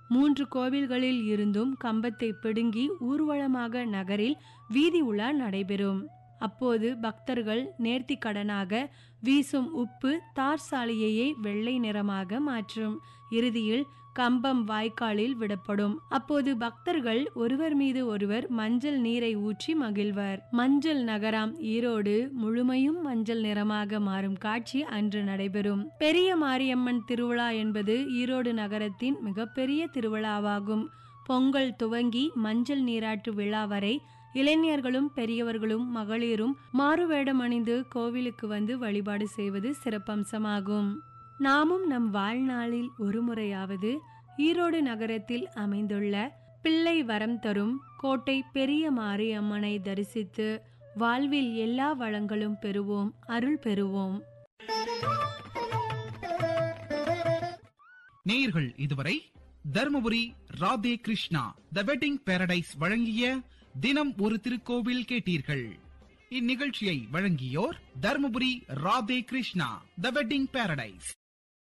மூன்று கோவில்களில் இருந்தும் கம்பத்தை பிடுங்கி ஊர்வலமாக நகரில் வீதி உலா நடைபெறும் அப்போது பக்தர்கள் நேர்த்தி கடனாக வீசும் உப்பு தார் சாலையையே வெள்ளை நிறமாக மாற்றும் இறுதியில் கம்பம் வாய்க்காலில் விடப்படும் அப்போது பக்தர்கள் ஒருவர் மீது ஒருவர் மஞ்சள் நீரை ஊற்றி மகிழ்வர் மஞ்சள் நகராம் ஈரோடு முழுமையும் மஞ்சள் நிறமாக மாறும் காட்சி அன்று நடைபெறும் பெரிய மாரியம்மன் திருவிழா என்பது ஈரோடு நகரத்தின் மிகப்பெரிய திருவிழாவாகும் பொங்கல் துவங்கி மஞ்சள் நீராட்டு விழா வரை இளைஞர்களும் பெரியவர்களும் மகளிரும் மாறுவேடம் அணிந்து கோவிலுக்கு வந்து வழிபாடு செய்வது சிறப்பம்சமாகும் நாமும் நம் வாழ்நாளில் ஒருமுறையாவது ஈரோடு நகரத்தில் அமைந்துள்ள பிள்ளை வரம் தரும் கோட்டை பெரிய மாரியம்மனை தரிசித்து வாழ்வில் எல்லா வளங்களும் பெறுவோம் அருள் பெறுவோம் நேயர்கள் இதுவரை Dharmapuri Radhe Krishna the wedding paradise வழங்கிய தினம் ஒரு திருக்கோவில் கேட்டீர்கள் இந்நிகழ்ச்சியை வழங்கியோர் Dharmapuri Radhe Krishna the wedding Paradise